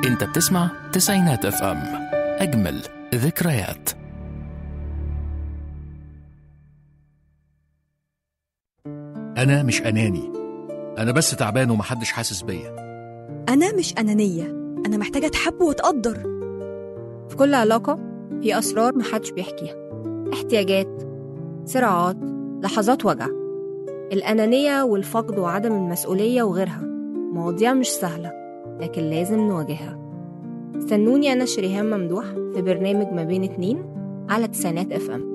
انت بتسمع تسعينات اف ام اجمل ذكريات أنا مش أناني أنا بس تعبان ومحدش حاسس بيا أنا مش أنانية أنا محتاجة أتحب وأتقدر في كل علاقة في أسرار محدش بيحكيها احتياجات صراعات لحظات وجع الأنانية والفقد وعدم المسؤولية وغيرها مواضيع مش سهلة لكن لازم نواجهها استنوني أنا شريهان ممدوح في برنامج ما بين اتنين على تسعينات اف ام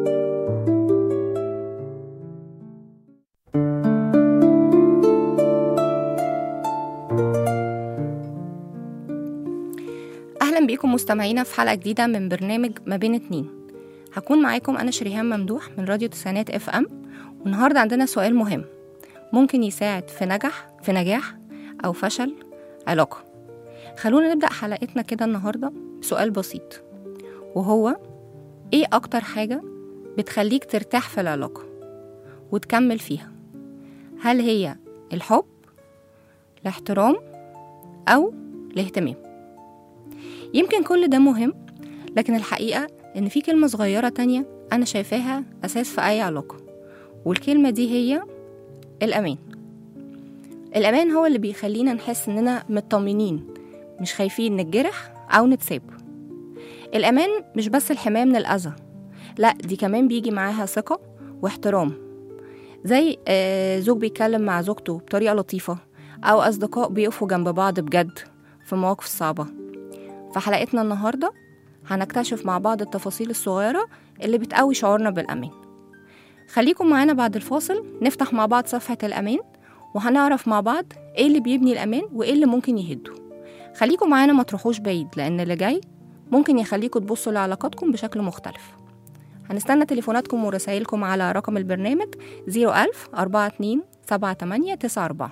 أهلا بيكم مستمعينا في حلقة جديدة من برنامج ما بين اتنين هكون معاكم أنا شريهان ممدوح من راديو تسعينات اف ام والنهاردة عندنا سؤال مهم ممكن يساعد في نجاح في نجاح أو فشل علاقة خلونا نبدأ حلقتنا كده النهاردة بسؤال بسيط وهو إيه أكتر حاجة بتخليك ترتاح في العلاقة وتكمل فيها هل هي الحب الاحترام أو الاهتمام يمكن كل ده مهم لكن الحقيقة إن في كلمة صغيرة تانية أنا شايفاها أساس في أي علاقة والكلمة دي هي الأمان الأمان هو اللي بيخلينا نحس إننا مطمنين مش خايفين نتجرح أو نتساب الأمان مش بس الحماية من الأذى لا دي كمان بيجي معاها ثقة واحترام زي آه، زوج بيتكلم مع زوجته بطريقة لطيفة أو أصدقاء بيقفوا جنب بعض بجد في مواقف صعبة في حلقتنا النهاردة هنكتشف مع بعض التفاصيل الصغيرة اللي بتقوي شعورنا بالأمان خليكم معانا بعد الفاصل نفتح مع بعض صفحة الأمان وهنعرف مع بعض إيه اللي بيبني الأمان وإيه اللي ممكن يهده خليكم معانا ما تروحوش بعيد لأن اللي جاي ممكن يخليكم تبصوا لعلاقاتكم بشكل مختلف هنستنى تليفوناتكم ورسائلكم على رقم البرنامج 01000 42 78 94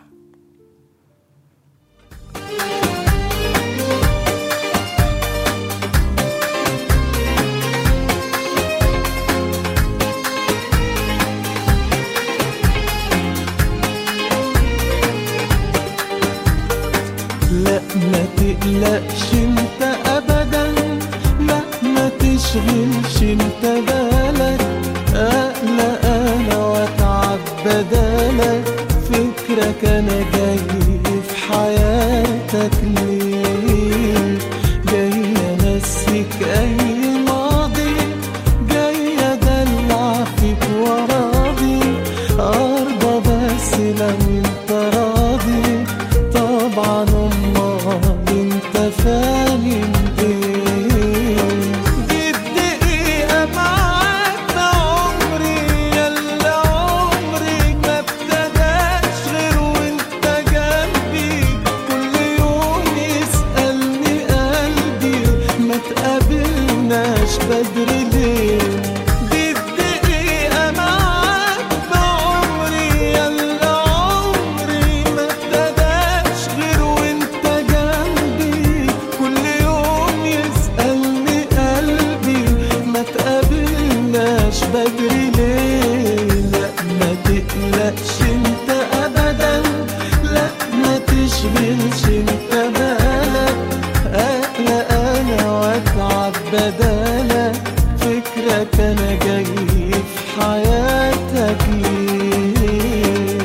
لا ما تقلقش انت ابدا لا ما تشغلش انت بالك اقلق انا واتعب بدالك فكرك انا جاي في حياتك ليه جاي انسيك اي ماضي جاي ادلع فيك وراضي ارضى بس لو انت راضي طبعا امال انت فاهم ايه دي الدقيقة معاك عمري يلا عمري ما ابتداش غير وانت جنبي كل يوم يسألني قلبي ما تقابلناش بدري ليه دي الدقيقة معاك بعمري يلا عمري ما ابتداش غير وانت جنبي كل يوم يسألني قلبي ما تقابلناش بدري ليه لا ما تقلقش انت ابدا لا ما تشغلش انت بالك اقلق انا واتعب بدالك فكرك انا جاي في حياتك ليه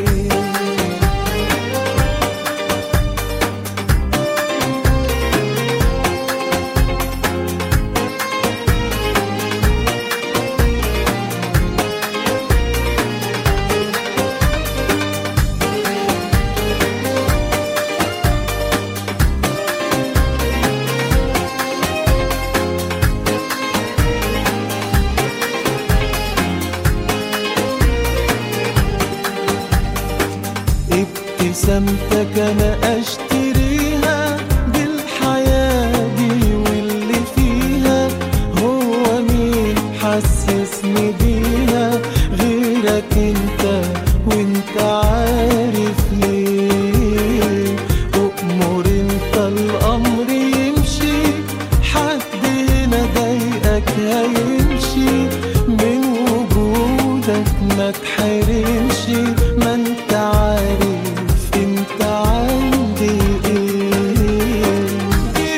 ابتسامتك انا اشتريها بالحياة دي واللي فيها هو مين حسسني بيها غيرك انت وانت عارف ليه أؤمر انت الامر يمشي حد هنا ضايقك هيمشي من وجودك ما تحرمش ما انت عارف انت عندي ايه دي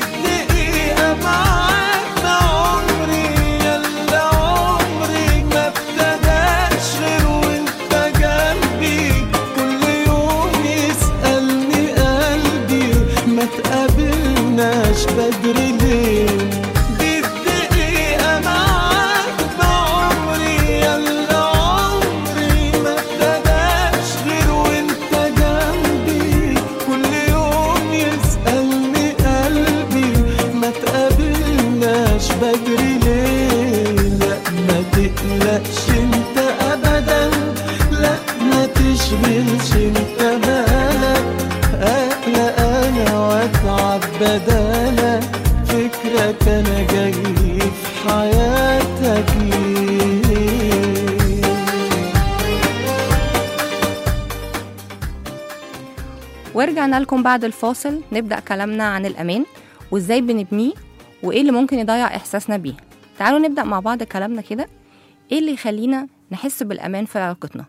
ورجعنا لكم بعد الفاصل نبدأ كلامنا عن الأمان وإزاي بنبنيه وإيه اللي ممكن يضيع إحساسنا بيه تعالوا نبدأ مع بعض كلامنا كده إيه اللي يخلينا نحس بالأمان في علاقتنا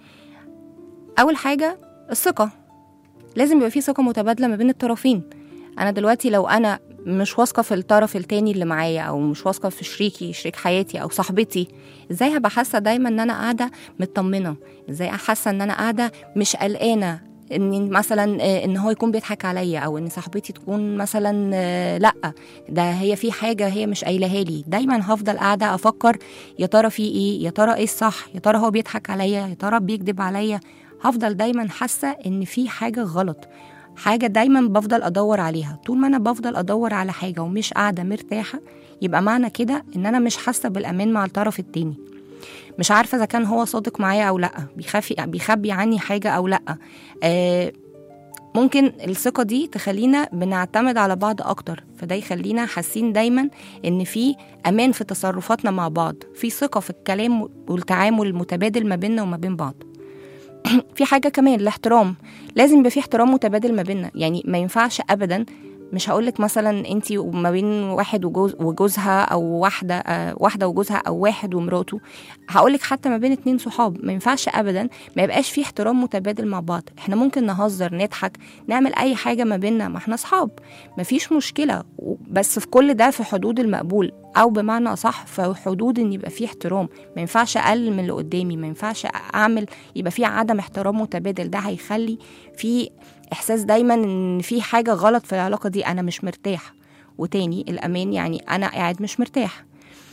أول حاجة الثقة لازم يبقى في ثقة متبادلة ما بين الطرفين أنا دلوقتي لو أنا مش واثقة في الطرف التاني اللي معايا أو مش واثقة في شريكي شريك حياتي أو صاحبتي إزاي هبقى حاسة دايما إن أنا قاعدة مطمنة إزاي حاسة إن أنا قاعدة مش قلقانة ان مثلا آه، ان هو يكون بيضحك عليا او ان صاحبتي تكون مثلا آه، لا ده هي في حاجه هي مش قايلها لي دايما هفضل قاعده افكر يا ترى في ايه يا ترى ايه الصح يا ترى هو بيضحك عليا يا ترى بيكذب عليا هفضل دايما حاسه ان في حاجه غلط حاجه دايما بفضل ادور عليها طول ما انا بفضل ادور على حاجه ومش قاعده مرتاحه يبقى معنى كده ان انا مش حاسه بالامان مع الطرف التاني مش عارفه اذا كان هو صادق معايا او لا بيخفي بيخبي عني حاجه او لا آه ممكن الثقه دي تخلينا بنعتمد على بعض اكتر فده يخلينا حاسين دايما ان في امان في تصرفاتنا مع بعض في ثقه في الكلام والتعامل المتبادل ما بيننا وما بين بعض في حاجه كمان الاحترام لازم يبقى في احترام متبادل ما بيننا يعني ما ينفعش ابدا مش هقولك مثلا انت وما بين واحد وجوز وجوزها او واحده آه واحده وجوزها او واحد ومراته هقولك حتى ما بين اتنين صحاب ما ينفعش ابدا ما يبقاش في احترام متبادل مع بعض احنا ممكن نهزر نضحك نعمل اي حاجه ما بيننا ما احنا اصحاب ما فيش مشكله و- بس في كل ده في حدود المقبول او بمعنى اصح في حدود ان يبقى في احترام ما ينفعش اقلل من اللي قدامي ما ينفعش اعمل يبقى في عدم احترام متبادل ده هيخلي في احساس دايما ان في حاجه غلط في العلاقه دي انا مش مرتاح وتاني الامان يعني انا قاعد مش مرتاح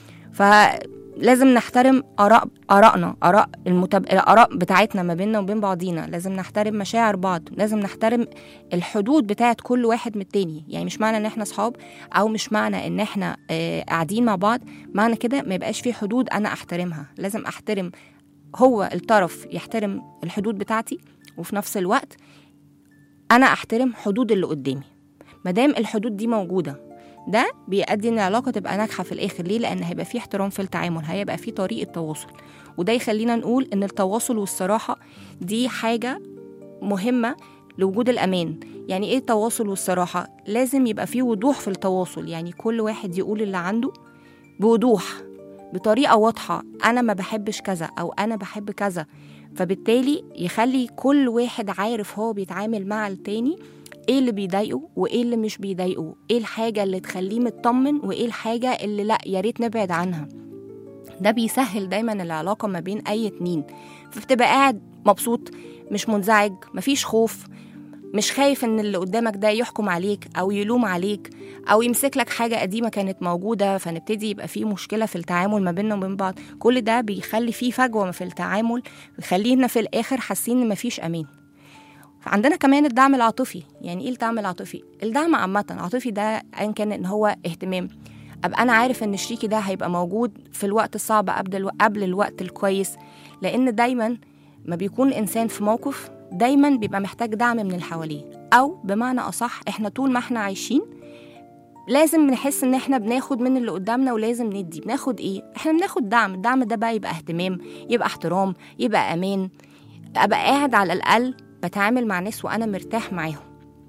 فلازم نحترم اراء ارائنا اراء المتب... الاراء بتاعتنا ما بيننا وبين بعضينا لازم نحترم مشاعر بعض لازم نحترم الحدود بتاعت كل واحد من التاني يعني مش معنى ان احنا صحاب او مش معنى ان احنا آه قاعدين مع بعض معنى كده ما يبقاش في حدود انا احترمها لازم احترم هو الطرف يحترم الحدود بتاعتي وفي نفس الوقت انا احترم حدود اللي قدامي مادام الحدود دي موجوده ده بيؤدي ان العلاقه تبقى ناجحه في الاخر ليه لان هيبقى في احترام في التعامل هيبقى في طريقه تواصل وده يخلينا نقول ان التواصل والصراحه دي حاجه مهمه لوجود الامان يعني ايه التواصل والصراحه لازم يبقى في وضوح في التواصل يعني كل واحد يقول اللي عنده بوضوح بطريقه واضحه انا ما بحبش كذا او انا بحب كذا فبالتالي يخلي كل واحد عارف هو بيتعامل مع التاني ايه اللي بيضايقه وايه اللي مش بيضايقه ايه الحاجة اللي تخليه مطمن وايه الحاجة اللي لا يا ريت نبعد عنها ده بيسهل دايما العلاقة ما بين اي اتنين فبتبقى قاعد مبسوط مش منزعج مفيش خوف مش خايف ان اللي قدامك ده يحكم عليك او يلوم عليك او يمسك لك حاجه قديمه كانت موجوده فنبتدي يبقى في مشكله في التعامل ما بيننا وبين بعض كل ده بيخلي فيه فجوه في التعامل بيخلينا في الاخر حاسين ان مفيش امان عندنا كمان الدعم العاطفي يعني ايه الدعم العاطفي الدعم عامه العاطفي ده ايا كان ان هو اهتمام ابقى انا عارف ان شريكي ده هيبقى موجود في الوقت الصعب قبل الو... قبل الوقت الكويس لان دايما ما بيكون انسان في موقف دايما بيبقى محتاج دعم من اللي حواليه او بمعنى اصح احنا طول ما احنا عايشين لازم نحس ان احنا بناخد من اللي قدامنا ولازم ندي بناخد ايه احنا بناخد دعم الدعم ده بقى يبقى اهتمام يبقى احترام يبقى امان ابقى قاعد على الاقل بتعامل مع ناس وانا مرتاح معاهم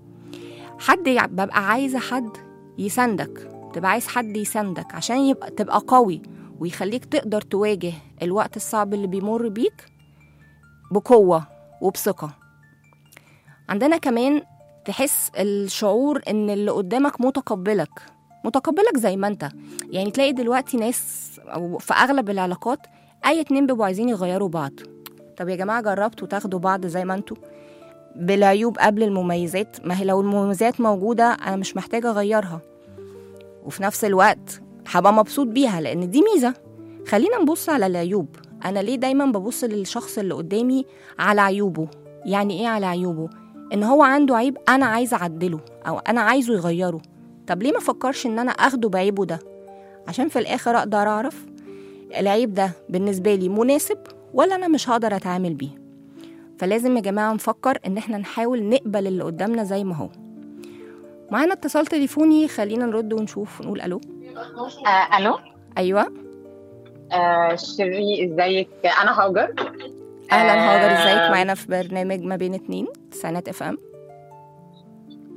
حد يع- ببقى عايزه حد يساندك تبقى عايز حد يساندك عشان يبقى تبقى قوي ويخليك تقدر تواجه الوقت الصعب اللي بيمر بيك بقوة وبثقة عندنا كمان تحس الشعور ان اللي قدامك متقبلك متقبلك زي ما انت يعني تلاقي دلوقتي ناس او في اغلب العلاقات اي اتنين بيبقوا عايزين يغيروا بعض طب يا جماعة جربتوا تاخدوا بعض زي ما انتوا بالعيوب قبل المميزات ما هي لو المميزات موجودة انا مش محتاجة اغيرها وفي نفس الوقت هبقى مبسوط بيها لان دي ميزة خلينا نبص على العيوب انا ليه دايما ببص للشخص اللي قدامي على عيوبه يعني ايه على عيوبه ان هو عنده عيب انا عايزه اعدله او انا عايزه يغيره طب ليه ما فكرش ان انا اخده بعيبه ده عشان في الاخر اقدر اعرف العيب ده بالنسبه لي مناسب ولا انا مش هقدر اتعامل بيه فلازم يا جماعه نفكر ان احنا نحاول نقبل اللي قدامنا زي ما هو معانا اتصال تليفوني خلينا نرد ونشوف ونقول الو آه، الو ايوه آه، شيري ازيك انا هاجر اهلا هاجر آه، ازيك معانا في برنامج ما بين اتنين سنة اف ام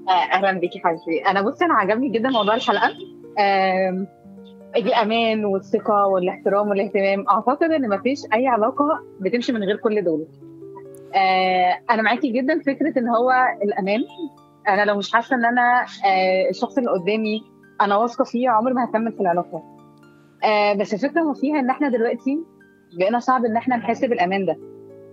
آه، اهلا بيكي حبيبتي انا بصي انا عجبني جدا موضوع الحلقه آم، الامان والثقه والاحترام والاهتمام اعتقد ان مفيش اي علاقه بتمشي من غير كل دول آه، انا معاكي جدا فكره ان هو الامان انا لو مش حاسه ان انا آه، الشخص اللي قدامي انا واثقه فيه عمري ما هكمل في العلاقه آه، بس الفكره ما فيها ان احنا دلوقتي بقينا صعب ان احنا نحس بالامان ده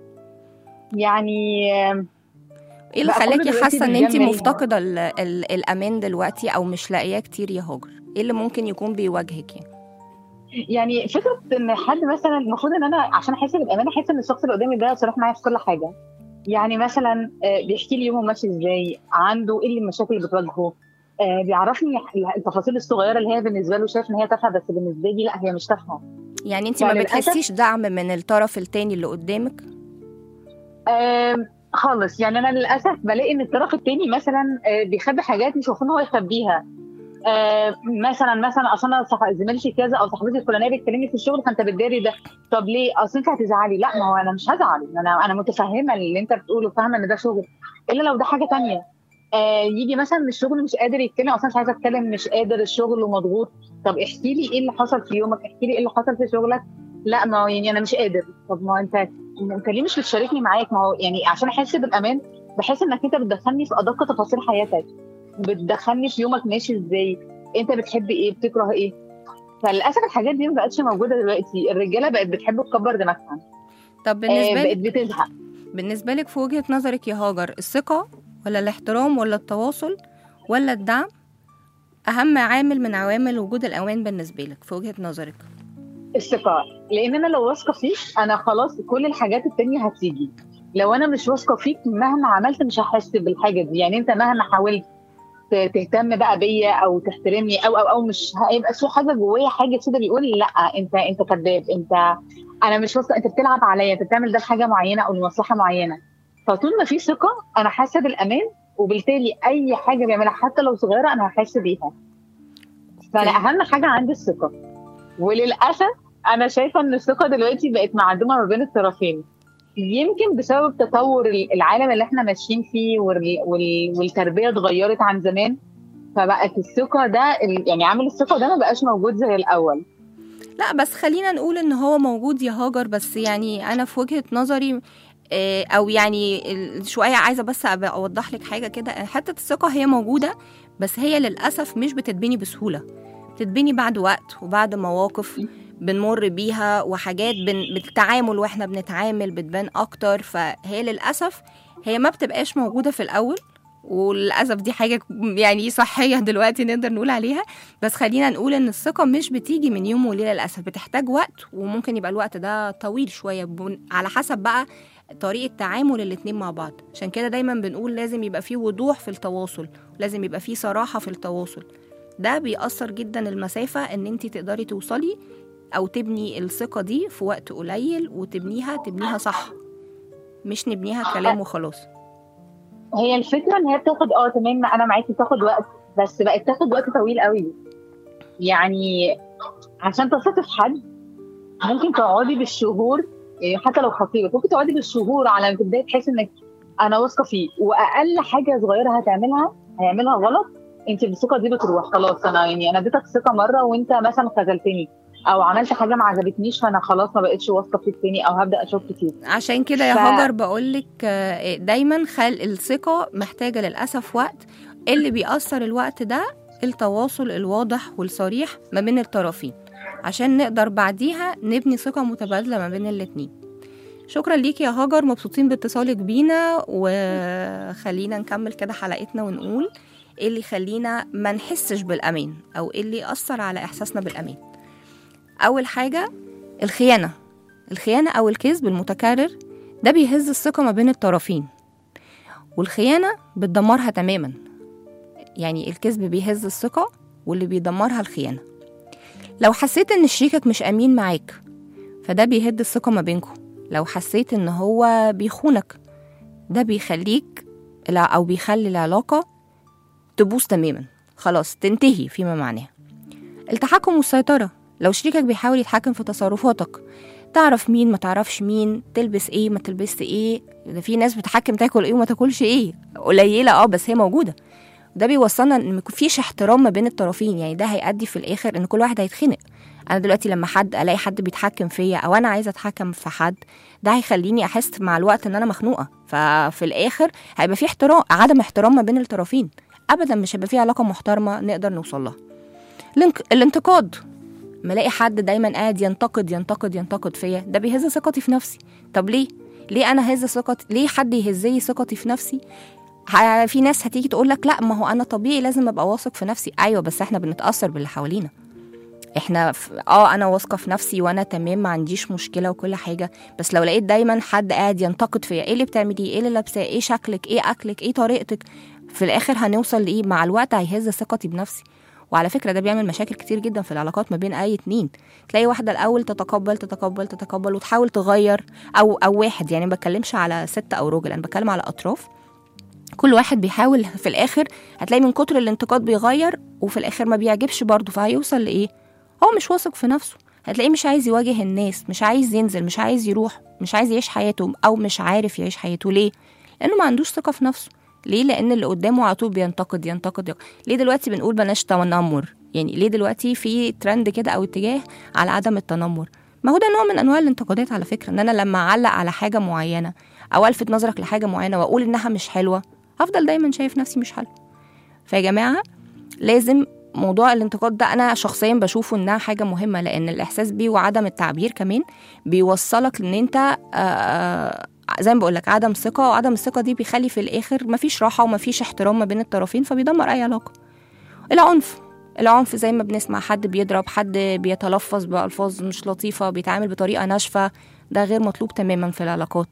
يعني آم، ايه اللي بقى كله خلاكي دلوقتي حاسه ان انت بيتجمع. مفتقده ال ال الامان دلوقتي او مش لاقياه كتير يا هاجر ايه اللي ممكن يكون بيواجهك يعني يعني فكره ان حد مثلا المفروض ان انا عشان احس بالامان احس ان الشخص اللي قدامي ده صريح معايا في كل حاجه يعني مثلا آه، بيحكي لي يومه ماشي ازاي عنده ايه المشاكل اللي بتواجهه آه، بيعرفني التفاصيل الصغيره اللي هي بالنسبه له شايف ان هي تافهه بس بالنسبه لي لا هي مش تافهه يعني انت ما فللأسف- بتحسيش دعم من الطرف التاني اللي قدامك آم، خالص يعني انا للاسف بلاقي ان الطرف التاني مثلا آه، بيخبي حاجات مش المفروض ان هو يخبيها آه، مثلا مثلا اصل انا صح- زميلتي كذا او صاحبتي الفلانيه بتكلمني في الشغل فانت بتداري ده طب ليه اصل انت هتزعلي لا ما هو انا مش هزعل انا انا متفهمه اللي انت بتقوله فاهمه ان ده شغل الا لو ده حاجه تانية آه يجي مثلا من الشغل مش قادر يتكلم اصلا مش عايزه اتكلم مش قادر الشغل ومضغوط طب احكي لي ايه اللي حصل في يومك احكي لي ايه اللي حصل في شغلك لا ما هو يعني انا مش قادر طب ما هو انت انت ليه مش بتشاركني معاك ما هو يعني عشان احس بالامان بحس انك انت بتدخلني في ادق تفاصيل حياتك بتدخلني في يومك ماشي ازاي انت بتحب ايه بتكره ايه فللاسف الحاجات دي ما بقتش موجوده دلوقتي الرجاله بقت بتحب تكبر دماغها طب آه بالنسبه بقت لك بتزهق بالنسبه لك في وجهه نظرك يا هاجر الثقه ولا الاحترام ولا التواصل ولا الدعم اهم عامل من عوامل وجود الامان بالنسبه لك في وجهه نظرك الثقه لان انا لو واثقه فيك انا خلاص كل الحاجات التانية هتيجي لو انا مش واثقه فيك مهما عملت مش هحس بالحاجه دي يعني انت مهما حاولت ت- تهتم بقى بيا او تحترمني او او او مش هيبقى في حاجه جوايا حاجه كده بيقول لا انت انت كذاب انت انا مش واثقه انت بتلعب عليا انت بتعمل ده لحاجه معينه او لمصلحه معينه فطول ما في ثقه انا حاسه بالامان وبالتالي اي حاجه بيعملها حتى لو صغيره انا هحس بيها فانا اهم حاجه عندي الثقه وللاسف انا شايفه ان الثقه دلوقتي بقت معدومه ما بين الطرفين يمكن بسبب تطور العالم اللي احنا ماشيين فيه وال- وال- والتربيه اتغيرت عن زمان فبقت الثقه ده ال- يعني عامل الثقه ده ما بقاش موجود زي الاول لا بس خلينا نقول ان هو موجود يا هاجر بس يعني انا في وجهة نظري آه، او يعني ال- شويه عايزه بس أبقى اوضح لك حاجه كده حته الثقه هي موجوده بس هي للاسف مش بتتبني بسهوله بتتبني بعد وقت وبعد مواقف بنمر بيها وحاجات بن... بالتعامل واحنا بنتعامل بتبان اكتر فهي للاسف هي ما بتبقاش موجوده في الاول وللاسف دي حاجه يعني صحيه دلوقتي نقدر نقول عليها بس خلينا نقول ان الثقه مش بتيجي من يوم وليله للاسف بتحتاج وقت وممكن يبقى الوقت ده طويل شويه بن- على حسب بقى طريقه تعامل الاتنين مع بعض عشان كده دايما بنقول لازم يبقى فيه وضوح في التواصل لازم يبقى فيه صراحه في التواصل ده بيأثر جدا المسافه ان انت تقدري توصلي او تبني الثقه دي في وقت قليل وتبنيها تبنيها صح مش نبنيها كلام وخلاص هي الفكره ان هي بتاخد اه تمام انا معاكي بتاخد وقت بس بقت تاخد وقت طويل قوي يعني عشان تثقي في حد ممكن تقعدي بالشهور يعني حتى لو خطيبك ممكن تقعدي بالشهور على ما تبداي تحسي انك انا واثقه فيه واقل حاجه صغيره هتعملها هيعملها غلط انت الثقه دي بتروح خلاص انا يعني انا اديتك ثقه مره وانت مثلا خذلتني او عملت حاجه ما عجبتنيش فانا خلاص ما بقتش واثقه فيك تاني او هبدا اشك فيك عشان كده يا ف- هاجر بقولك آه، دايما خل الثقة محتاجة للأسف وقت اللي بيأثر الوقت ده التواصل الواضح والصريح ما بين الطرفين عشان نقدر بعديها نبني ثقة متبادلة ما بين الاتنين شكرا ليك يا هاجر مبسوطين باتصالك بينا وخلينا نكمل كده حلقتنا ونقول ايه اللي يخلينا ما نحسش بالأمان أو ايه اللي يأثر على إحساسنا بالأمان أول حاجة الخيانة الخيانة أو الكذب المتكرر ده بيهز الثقة ما بين الطرفين والخيانة بتدمرها تماما يعني الكذب بيهز الثقة واللي بيدمرها الخيانة لو حسيت إن شريكك مش أمين معاك فده بيهد الثقة ما بينكم لو حسيت إن هو بيخونك ده بيخليك لا- أو بيخلي العلاقة تبوظ تماما خلاص تنتهي فيما معناه التحكم والسيطرة لو شريكك بيحاول يتحكم في تصرفاتك تعرف مين ما تعرفش مين تلبس ايه ما تلبس ايه ده في ناس بتحكم تاكل ايه وما تاكلش ايه قليله اه بس هي موجوده ده بيوصلنا ان مفيش احترام ما بين الطرفين يعني ده هيؤدي في الاخر ان كل واحد هيتخنق انا دلوقتي لما حد الاقي حد بيتحكم فيا او انا عايزه اتحكم في حد ده هيخليني احس مع الوقت ان انا مخنوقه ففي الاخر هيبقى في احترام عدم احترام ما بين الطرفين ابدا مش هيبقى في علاقه محترمه نقدر نوصل لها الانك- الانتقاد ما الاقي حد دايما قاعد ينتقد ينتقد ينتقد فيا ده بيهز ثقتي في نفسي طب ليه ليه انا هز ثقتي ليه حد يهز لي ثقتي في نفسي ه- في ناس هتيجي تقول لك لا ما هو انا طبيعي لازم ابقى واثق في نفسي ايوه بس احنا بنتاثر باللي حوالينا احنا في اه انا واثقه في نفسي وانا تمام ما عنديش مشكله وكل حاجه بس لو لقيت دايما حد قاعد ينتقد فيا ايه اللي بتعمليه ايه اللي لابساه ايه شكلك ايه اكلك ايه طريقتك في الاخر هنوصل لايه مع الوقت هيهز ثقتي بنفسي وعلى فكره ده بيعمل مشاكل كتير جدا في العلاقات ما بين اي اتنين تلاقي واحده الاول تتقبل تتقبل تتقبل وتحاول تغير او او واحد يعني ما بتكلمش على ست او راجل انا بتكلم على اطراف كل واحد بيحاول في الاخر هتلاقي من كتر الانتقاد بيغير وفي الاخر ما بيعجبش برضه فهيوصل لايه هو مش واثق في نفسه هتلاقيه مش عايز يواجه الناس مش عايز ينزل مش عايز يروح مش عايز يعيش حياته او مش عارف يعيش حياته ليه لانه ما عندوش ثقه في نفسه ليه لان اللي قدامه على طول بينتقد ينتقد ينتقد. ليه دلوقتي بنقول بلاش تنمر يعني ليه دلوقتي في ترند كده او اتجاه على عدم التنمر ما هو ده نوع من انواع الانتقادات على فكره ان انا لما اعلق على حاجه معينه او الفت نظرك لحاجه معينه واقول انها مش حلوه هفضل دايما شايف نفسي مش حلوه فيا جماعه لازم موضوع الانتقاد ده انا شخصيا بشوفه انها حاجه مهمه لان الاحساس بيه وعدم التعبير كمان بيوصلك ان انت آه، زي ما بقول لك عدم ثقه وعدم الثقه دي بيخلي في الاخر مفيش راحه ومفيش احترام ما بين الطرفين فبيدمر اي علاقه العنف العنف زي ما بنسمع حد بيضرب حد بيتلفظ بألفاظ مش لطيفة بيتعامل بطريقة ناشفة ده غير مطلوب تماما في العلاقات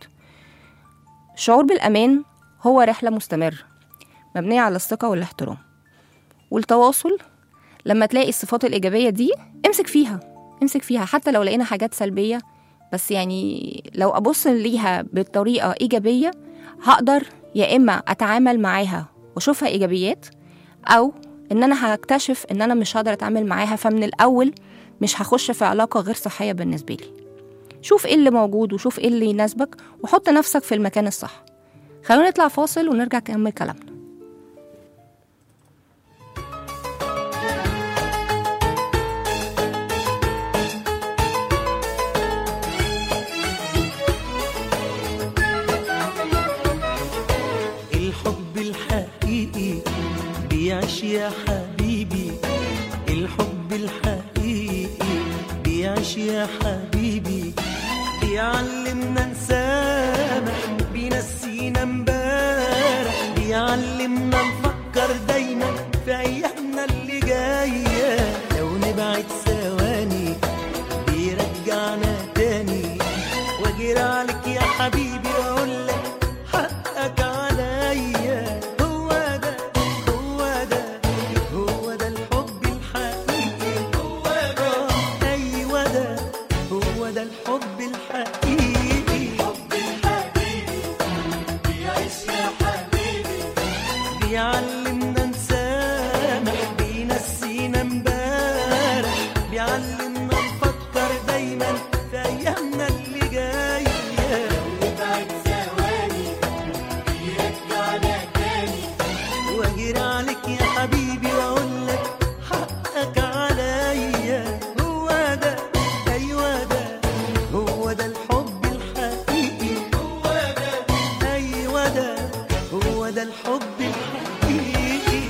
الشعور بالأمان هو رحلة مستمرة مبنية على الثقة والاحترام والتواصل لما تلاقي الصفات الإيجابية دي امسك فيها امسك فيها حتى لو لقينا حاجات سلبية بس يعني لو أبص ليها بطريقة إيجابية هقدر يا إما أتعامل معاها وأشوفها إيجابيات أو إن أنا هكتشف إن أنا مش هقدر أتعامل معاها فمن الأول مش هخش في علاقة غير صحية بالنسبة لي شوف إيه اللي موجود وشوف إيه اللي يناسبك وحط نفسك في المكان الصح خلونا نطلع فاصل ونرجع نكمل كلامنا الحب الحقيقي بيعيش يا حبيبي الحب الحقيقي بيعيش يا حبيبي بيعلمنا نسامح بينسينا امبارح بيعلمنا نفكر دايما في ايامنا اللي جايه لو نبعد ثواني بيرجعنا تاني واجري عليك يا حبيبي واقول لك حقك عليا هو ده هو ده هو ده الحب الحقيقي هو ده ايوه ده هو ده الحب الحقيقي حب الحقيقي بيعيش يا حبيبي بيعلمنا نسامح بينسينا امبارح بيعلمنا نفكر دايما في ايامنا اللي جايه نبعد ثواني بيرجعنا تاني واجري عليك يا حبيبي واقول لك حقك عليا هو ده ايوه ده هو ده الحب الحقيقي هو ده ايوه ده هو ده الحب الحقيقي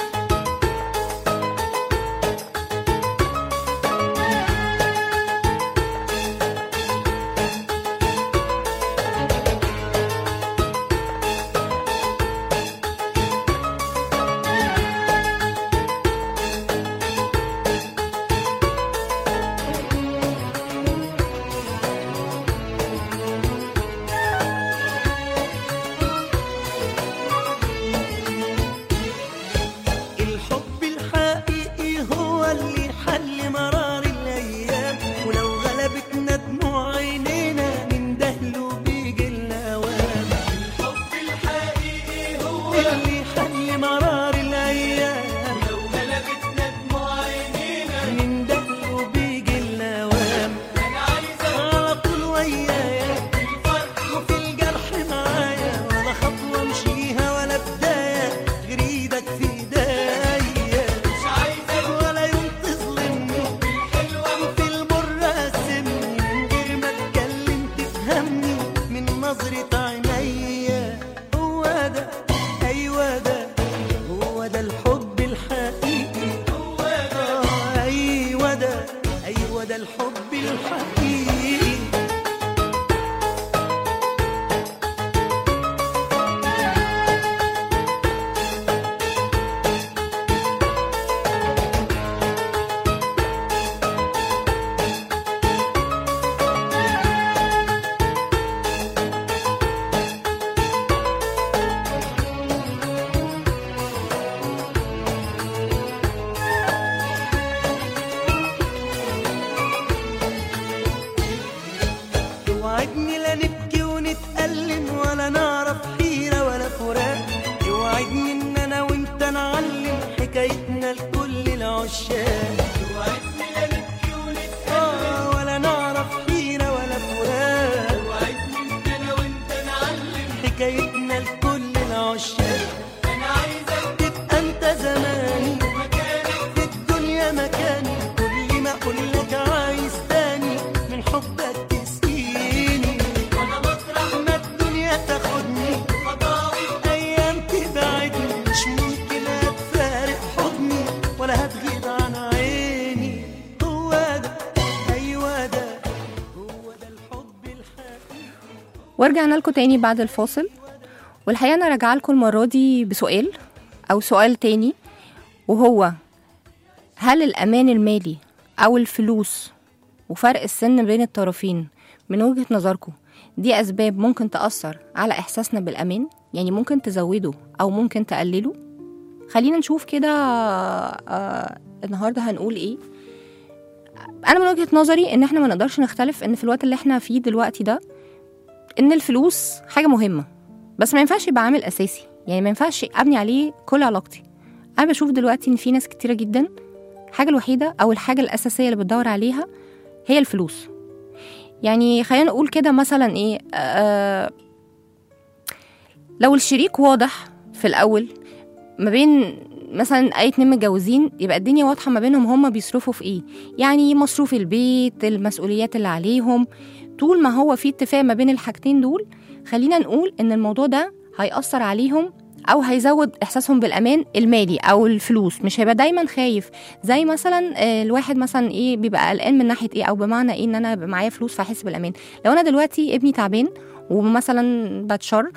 الحب الحقيقي هو اللي يحل مرار الايام ولو غلبتنا دموع عينينا من دهله بيجي الاوام الحب الحقيقي هو اللي يحل مرار الايام ولو غلبتنا دموع عينينا من دهله بيجي الاوام انا عايزه على طول ويايا في الفرح وفي الجرح معايا ولا خطوه امشيها ولا بدايه غير ايدك في توعدني ان انا وانت نعلم حكايتنا لكل العشاق توعدني لا نبكي ونتألم ولا نعرف حيرة ولا فراق توعدني ان انا وانت نعلم حكايتنا لكل العشاق انا عايزك تبقى انت زماني ومكاني في الدنيا مكاني كل ما اقول لك عايز تاني من حبك تسقيني وانا مطرح ما الدنيا تاخدني خطاوي ايام تبعدني مش ممكن هتفارق حضني ولا هتغيب عن عيني هو ده ايوه ده هو ده الحب الحقيقي ورجعنا لكم تاني بعد الفاصل والحقيقة أنا راجعة لكم المرة دي بسؤال أو سؤال تاني وهو هل الأمان المالي أو الفلوس وفرق السن بين الطرفين من وجهة نظركم دي أسباب ممكن تأثر على إحساسنا بالأمان يعني ممكن تزوده أو ممكن تقلله خلينا نشوف كده آه، النهاردة هنقول إيه أنا من وجهة نظري إن إحنا ما نقدرش نختلف إن في الوقت اللي إحنا فيه دلوقتي ده ان الفلوس حاجه مهمه بس ما ينفعش يبقى عامل اساسي يعني ما ينفعش ابني عليه كل علاقتي انا بشوف دلوقتي ان في ناس كتيره جدا الحاجه الوحيده او الحاجه الاساسيه اللي بتدور عليها هي الفلوس يعني خلينا نقول كده مثلا ايه آه لو الشريك واضح في الاول ما بين مثلا اي اتنين متجوزين يبقى الدنيا واضحه ما بينهم هما بيصرفوا في ايه يعني مصروف البيت المسؤوليات اللي عليهم طول ما هو في اتفاق ما بين الحاجتين دول خلينا نقول ان الموضوع ده هيأثر عليهم او هيزود احساسهم بالامان المالي او الفلوس مش هيبقى دايما خايف زي مثلا آه، الواحد مثلا ايه بيبقى قلقان من ناحيه ايه او بمعنى ايه ان انا يبقى معايا فلوس فاحس بالامان لو انا دلوقتي ابني تعبان ومثلا بتشر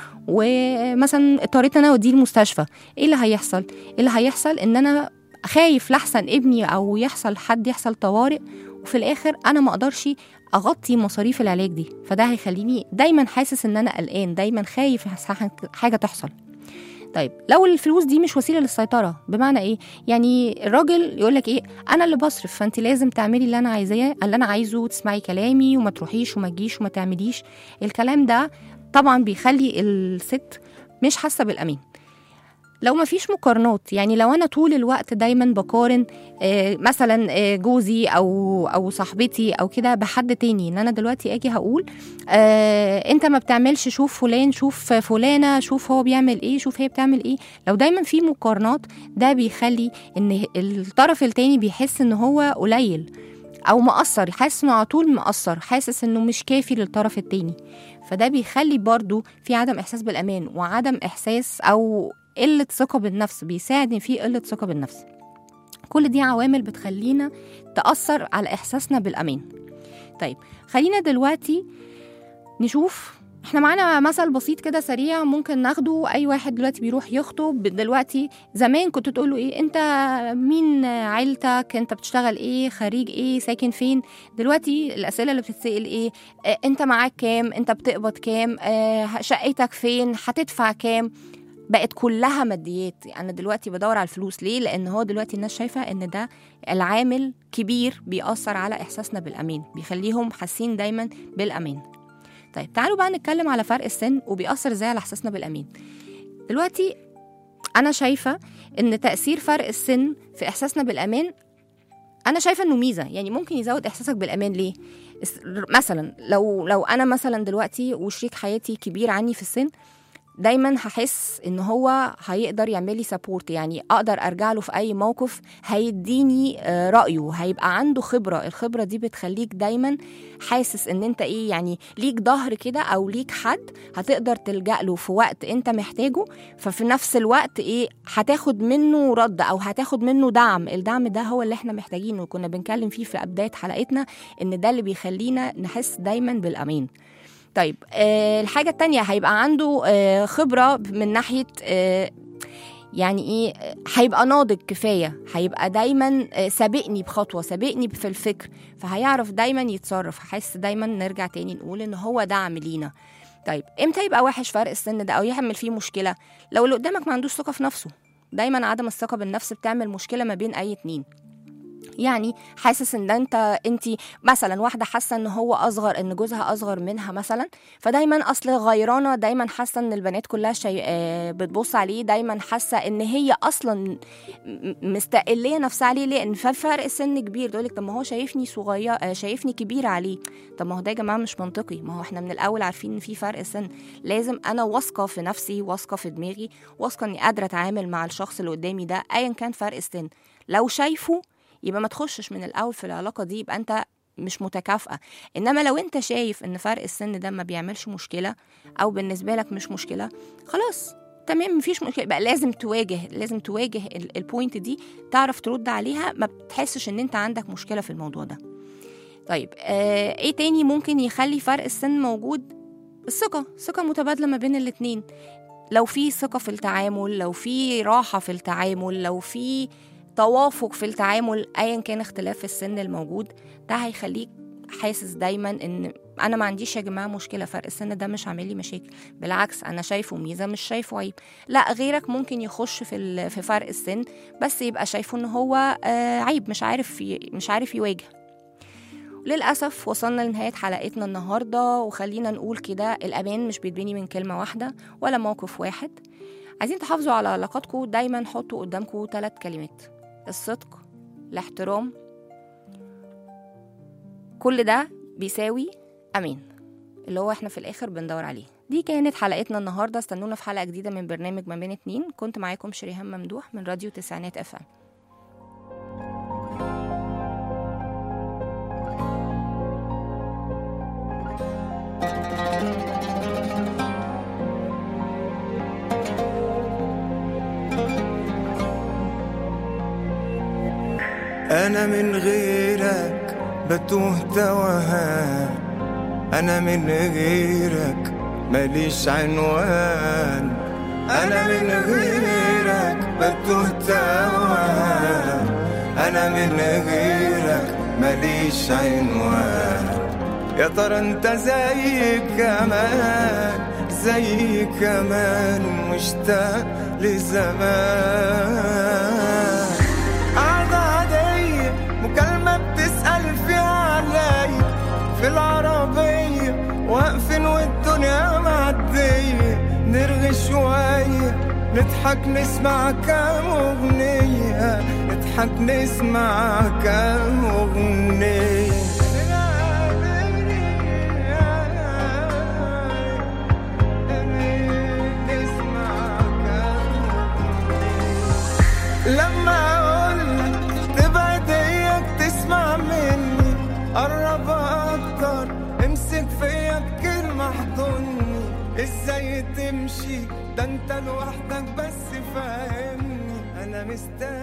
ومثلا اضطريت ان انا اوديه المستشفى ايه اللي هيحصل ايه اللي هيحصل ان انا خايف لحسن ابني او يحصل حد يحصل طوارئ وفي الاخر انا ما اقدرش اغطي مصاريف العلاج دي فده هيخليني دايما حاسس ان انا قلقان دايما خايف حاجه تحصل طيب لو الفلوس دي مش وسيله للسيطره بمعنى ايه يعني الراجل يقول لك ايه انا اللي بصرف فانت لازم تعملي اللي انا عايزاه اللي انا عايزه وتسمعي كلامي وما تروحيش وما تجيش وما تعمليش الكلام ده طبعا بيخلي الست مش حاسه بالامان لو ما فيش مقارنات يعني لو انا طول الوقت دايما بقارن آه، مثلا آه، جوزي او او صاحبتي او كده بحد تاني ان انا دلوقتي اجي هقول آه انت ما بتعملش شوف فلان شوف فلانه شوف هو بيعمل ايه شوف هي بتعمل ايه لو دايما في مقارنات ده بيخلي ان الطرف التاني بيحس ان هو قليل او مقصر حاسس انه على طول مقصر حاسس انه مش كافي للطرف التاني فده بيخلي برضو في عدم احساس بالامان وعدم احساس او قله ثقه بالنفس بيساعد ان في قله ثقه بالنفس كل دي عوامل بتخلينا تاثر على احساسنا بالامان طيب خلينا دلوقتي نشوف احنا معانا مثل بسيط كده سريع ممكن ناخده اي واحد دلوقتي بيروح يخطب دلوقتي زمان كنت تقوله ايه انت مين عيلتك انت بتشتغل ايه خريج ايه ساكن فين دلوقتي الاسئله اللي بتتسال ايه اه انت معاك كام انت بتقبض كام اه شقتك فين هتدفع كام بقت كلها ماديات انا دلوقتي بدور على الفلوس ليه لان هو دلوقتي الناس شايفه ان ده العامل كبير بيأثر على احساسنا بالامان بيخليهم حاسين دايما بالامان طيب تعالوا بقى نتكلم على فرق السن وبيأثر ازاي على احساسنا بالامان دلوقتي انا شايفه ان تأثير فرق السن في احساسنا بالامان انا شايفه انه ميزه يعني ممكن يزود احساسك بالامان ليه اس- مثلا لو لو انا مثلا دلوقتي وشريك حياتي كبير عني في السن دايما هحس ان هو هيقدر يعمل لي سبورت يعني اقدر ارجع له في اي موقف هيديني آه، رايه هيبقى عنده خبره الخبره دي بتخليك دايما حاسس ان انت ايه يعني ليك ظهر كده او ليك حد هتقدر تلجا له في وقت انت محتاجه ففي نفس الوقت ايه هتاخد منه رد او هتاخد منه دعم الدعم ده هو اللي احنا محتاجينه كنا بنتكلم فيه في بدايه حلقتنا ان ده اللي بيخلينا نحس دايما بالامان طيب آه الحاجة التانية هيبقى عنده آه خبرة من ناحية آه يعني ايه آه، هيبقى ناضج كفايه هيبقى دايما آه، سابقني بخطوه سابقني في الفكر فهيعرف دايما يتصرف هحس دايما نرجع تاني نقول ان هو دعم لينا طيب امتى يبقى وحش فرق السن ده او يعمل فيه مشكله لو اللي قدامك ما عندوش ثقه في نفسه دايما عدم الثقه بالنفس بتعمل مشكله ما بين اي اتنين يعني حاسس ان انت انت مثلا واحده حاسه ان هو اصغر ان جوزها اصغر منها مثلا فدايما اصل غيرانه دايما حاسه ان البنات كلها شي... آه، بتبص عليه دايما حاسه ان هي اصلا م- مستقليه نفسها عليه ليه ان في فرق سن كبير تقول لك طب ما هو شايفني صغير آه، شايفني كبيره عليه طب ما هو ده يا جماعه مش منطقي ما هو احنا من الاول عارفين ان في فرق سن لازم انا واثقه في نفسي واثقه في دماغي واثقه اني قادره اتعامل مع الشخص اللي قدامي ده ايا كان فرق السن لو شايفه يبقى ما تخشش من الاول في العلاقه دي يبقى انت مش متكافئه انما لو انت شايف ان فرق السن ده ما بيعملش مشكله او بالنسبه لك مش مشكله خلاص تمام مفيش مشكله يبقى لازم تواجه لازم تواجه ال- البوينت دي تعرف ترد عليها ما بتحسش ان انت عندك مشكله في الموضوع ده طيب آه ايه تاني ممكن يخلي فرق السن موجود الثقه ثقه متبادله ما بين الاتنين لو في ثقه في التعامل لو في راحه في التعامل لو في توافق في التعامل ايا كان اختلاف السن الموجود ده هيخليك حاسس دايما ان انا ما عنديش يا جماعه مشكله فرق السن ده مش عامل لي مشاكل بالعكس انا شايفه ميزه مش شايفه عيب لا غيرك ممكن يخش في ال- في فرق السن بس يبقى شايفه ان هو آه، عيب مش عارف ي- مش عارف يواجه للأسف وصلنا لنهاية حلقتنا النهاردة وخلينا نقول كده الأمان مش بيتبني من كلمة واحدة ولا موقف واحد عايزين تحافظوا على علاقاتكم دايما حطوا قدامكم ثلاث كلمات الصدق الاحترام كل ده بيساوي أمان اللي هو احنا في الآخر بندور عليه دي كانت حلقتنا النهاردة استنونا في حلقة جديدة من برنامج ما بين اتنين كنت معاكم شريهان ممدوح من راديو تسعينات اف ام أنا من غيرك بتوه توهان أنا من غيرك ماليش عنوان أنا من غيرك بتوه توهان أنا من غيرك ماليش عنوان يا ترى انت زي كمان زي كمان مشتاق لزمان قعدة عادية مكالمة بتسأل فيها علي في العربية واقفين والدنيا معدية نرغي شوية نضحك نسمع كام أغنية نضحك نسمع كام أغنية نسمع كام لما اقولك تبعد اياك تسمع مني قرب اكتر امسك فيا بكلمة احضني ازاي تمشي ده انت لوحدك بس فاهمني انا مستني